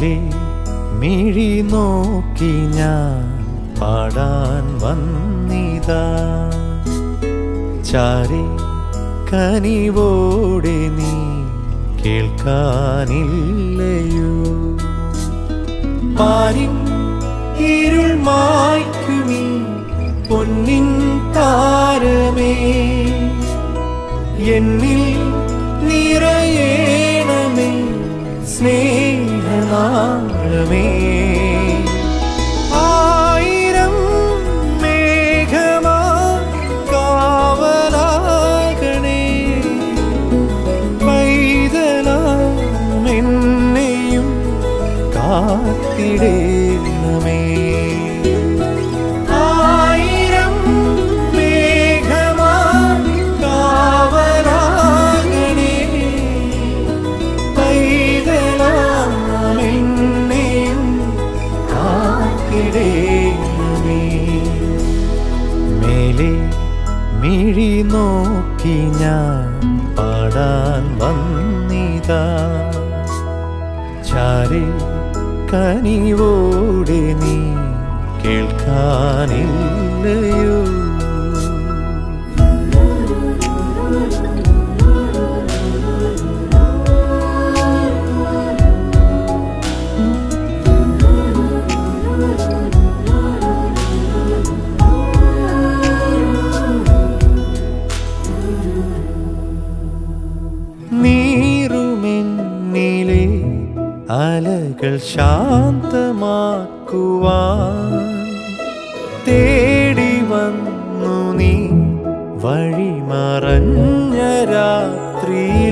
മേലെ മിഴി നോക്കി ഞാൻ പാടാൻ വന്നിതാ ചാരി കനിവോടെ നീ കേൾക്കാനില്ലയോ പാരിൻ ഇരുൾ മായ്ക്കുമീ പൊന്നിൻ താരമേ എന്നിൽ നിറയേണമേ സ്നേഹനാളമേ ആയിരം മേഘമാ കാവലാകണേ പൈതലാം എന്നെയും കാത്തിടേണമേ ആയിരം മേഘമാ കാവലാകണേ പൈതലാം എന്നെയും കാത്തിടേണമേ മേലെ മിഴി നോക്കി ഞാൻ പാടാൻ വന്നിതാ ചാരി കനിവോടെ നീ കേൾക്കാനില്ലയോ നീറുമെന്നിലെ അലകൾ ശാന്തമാക്കുവാൻ തേടി വന്നു നീ വഴിമറഞ്ഞ രാത്രിയിൽ